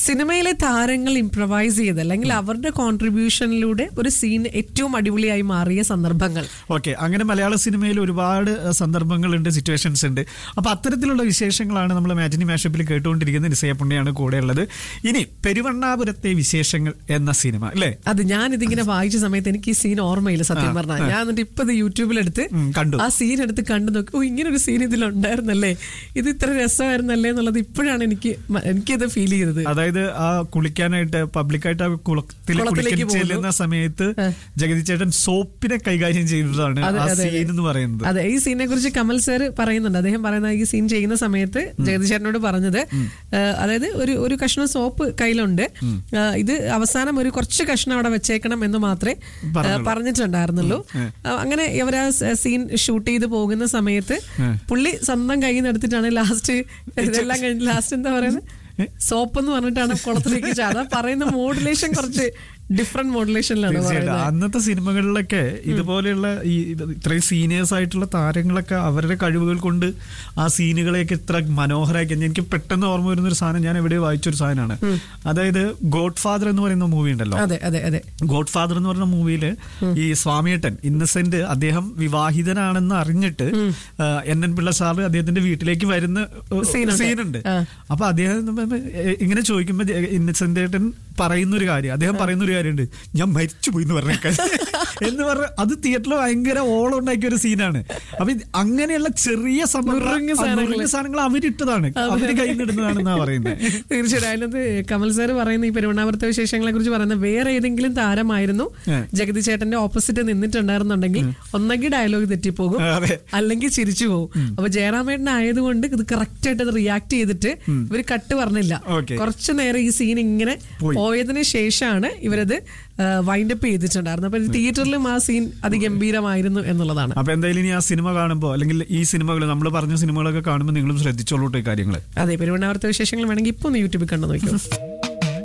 സിനിമയിലെ താരങ്ങൾ ഇംപ്രവൈസ് ചെയ്ത് അല്ലെങ്കിൽ അവരുടെ കോൺട്രിബ്യൂഷനിലൂടെ ഒരു സീൻ ഏറ്റവും അടിപൊളിയായി മാറിയ സന്ദർഭങ്ങൾ ഓക്കെ അങ്ങനെ മലയാള സിനിമയിൽ ഒരുപാട് അഹ്, സന്ദർഭങ്ങളുണ്ട് സിറ്റുവേഷൻസ് ഉണ്ട് അപ്പൊ അത്തരത്തിലുള്ള വിശേഷങ്ങളാണ് നമ്മൾ മാറ്റിനി മാഷപ്പിൽ കേട്ടുകൊണ്ടിരിക്കുന്ന നിസയ പുണ്യാണ് കൂടെയുള്ളത് ഇനി പെരുവണ്ണാപുരത്തെ വിശേഷങ്ങൾ എന്ന സിനിമ അല്ലേ അത് ഞാൻ ഇതിങ്ങനെ വായിച്ച സമയത്ത് എനിക്ക് ഈ സീൻ ഓർമ്മയില്ല സത്യം പറഞ്ഞാൽ ഞാൻ എന്നിട്ട് ഇപ്പൊ ഇത് യൂട്യൂബിലെടുത്ത് ഉം, കണ്ടു. ആ സീൻ എടുത്ത് കണ്ടു നോക്കി ഓ ഇങ്ങനെ ഒരു സീൻ ഇതിലുണ്ടായിരുന്നല്ലേ ഇത് ഇത്ര രസമായിരുന്നല്ലേ എന്നുള്ളത് ഇപ്പോഴാണ് എനിക്ക് മ- എനിക്കിത് ഫീൽ ചെയ്തത് അതായത് ആ കുളിക്കാനായിട്ട് പബ്ലിക്കായിട്ട് ആ കുളത്തിൽ കുളത്തിലേക്ക് കുളിക്കാൻ ചെല്ലുന്ന സമയത്ത് ജഗതി ചേട്ടൻ സോപ്പിനെ കൈകാര്യം ചെയ്തതാണ് അതെ, ആ അതെ, അതെ. സീൻ എന്ന് പറയുന്നത് അതെ ഈ സീനെ കുറിച്ച് കമൽ സർ പറയുന്നുണ്ട് അദ്ദേഹം പറയുന്ന ഈ സീൻ ചെയ്യുന്ന സമയത്ത് ജഗദീശേട്ടനോട് പറഞ്ഞത് ആ, അതായത് ഒരു ഒരു കഷ്ണം സോപ്പ് കയ്യിലുണ്ട് ആ, ഇത് അവസാനം ഒരു കുറച്ച് കഷ്ണം അവിടെ വെച്ചേക്കണം എന്ന് മാത്രമേ ആ, പറഞ്ഞിട്ടുണ്ടായിരുന്നുള്ളൂ ആ, അങ്ങനെ ഇവർ ആ സീൻ ഷൂട്ട് ചെയ്ത് പോകുന്ന സമയത്ത് പുള്ളി സ്വന്തം കയ്യിൽ നിന്ന് എടുത്തിട്ടാണ് ലാസ്റ്റ് ഇതെല്ലാം കഴിഞ്ഞ് ലാസ്റ്റ് എന്താ പറയുന്നത് സോപ്പ് എന്ന് പറഞ്ഞിട്ടാണ് കുളത്തിലേക്ക് ചാടുക പറയുന്ന മോഡുലേഷൻ കുറച്ച് ഡിഫറെന്റ് മോഡുലേഷനിലാണ് തീർച്ചയായിട്ടും പറയുന്നത് അന്നത്തെ സിനിമകളിലൊക്കെ ഇതുപോലെയുള്ള ഈ ഇത് ഇത്രയും സീനിയേഴ്സ് ആയിട്ടുള്ള താരങ്ങളൊക്കെ അവരുടെ കഴിവുകൾ കൊണ്ട് ആ സീനുകളെയൊക്കെ ഇത്ര മനോഹരമാക്കി എനിക്ക് പെട്ടെന്ന് ഓർമ്മ വരുന്ന ഒരു സാധനം ഞാൻ എവിടെ വായിച്ചൊരു സാധനമാണ് അതായത് ഗോഡ് ഫാദർ എന്ന് പറയുന്ന മൂവി ഉണ്ടല്ലോ അതെ അതെ അതെ ഗോഡ് ഫാദർ എന്ന് പറഞ്ഞ മൂവിയില് ഈ സ്വാമിയേട്ടൻ ഇന്നസെന്റ് അദ്ദേഹം വിവാഹിതനാണെന്ന് അറിഞ്ഞിട്ട് ആ, എൻ എൻ പിള്ള സാറ് അദ്ദേഹത്തിന്റെ വീട്ടിലേക്ക് വരുന്ന സീനുണ്ട്. സീനുണ്ട് ആ. അപ്പൊ അദ്ദേഹം ഇങ്ങനെ ചോദിക്കുമ്പോ ഇന്നസെന്റ് ഏട്ടൻ പറയുന്ന ഒരു കാര്യം അദ്ദേഹം പറയുന്ന ഒരു കാര്യമുണ്ട് ഞാൻ മരിച്ചു പോയി എന്ന് പറഞ്ഞേക്കാൻ എന്ന് പറഞ്ഞ അത് തിയേറ്ററിൽ ഭയങ്കര ഓളം ഉണ്ടാക്കിയ ഒരു സീനാണ് അപ്പൊ ഇത് അങ്ങനെയുള്ള ചെറിയ സംഭവങ്ങൾ നുറുങ്ങ് ആ, സാധനങ്ങള്. നുറുങ്ങ് സാധനങ്ങൾ അവരിട്ടതാണ് അവര് കൈന്നിടുന്നതാണെന്നാ പറയുന്നത് തീർച്ചയായിട്ടും അതിനകത്ത് കമൽ സാർ പറയുന്ന ഈ പെരുവണ്ണാപുരത്തെ വിശേഷങ്ങളെ കുറിച്ച് പറയുന്ന വേറെ ഏതെങ്കിലും താരമായിരുന്നു ഏ. ജഗതി ചേട്ടന്റെ ഓപ്പോസിറ്റ് നിന്നിട്ടുണ്ടായിരുന്നുണ്ടെങ്കിൽ ഒന്നെങ്കിൽ ഡയലോഗ് തെറ്റിപ്പോകും അതെ. അല്ലെങ്കിൽ ചിരിച്ചു പോകും അപ്പൊ ജയറാമേട്ടൻ ആയതുകൊണ്ട് ഇത് കറക്റ്റ് ആയിട്ട് അത് റിയാക്ട് ചെയ്തിട്ട് ഇവര് കട്ട് പറഞ്ഞില്ല Okay. കുറച്ചു നേരം ഈ സീൻ ഇങ്ങനെ പോയി. പോയതിന് ശേഷമാണ് ഇവരത് വൈൻഡപ്പ് ചെയ്തിട്ടുണ്ടായിരുന്നത് അപ്പൊ തിയേറ്ററിലും ആ സീൻ അതിഗംഭീരമായിരുന്നു എന്നുള്ളതാണ് അപ്പൊ എന്തായാലും ഇനി ആ സിനിമ കാണുമ്പോൾ അല്ലെങ്കിൽ ഈ സിനിമകൾ നമ്മൾ പറഞ്ഞ സിനിമകളൊക്കെ കാണുമ്പോൾ നിങ്ങളും ശ്രദ്ധിച്ചോളൂ കേട്ടോ ഈ കാര്യങ്ങൾ അതെ പെരുവണ്ണാപുരത്തെ വിശേഷങ്ങൾ വേണമെങ്കിൽ ഇപ്പൊ ഒന്ന് യൂട്യൂബിൽ കണ്ടു നോക്കിയോ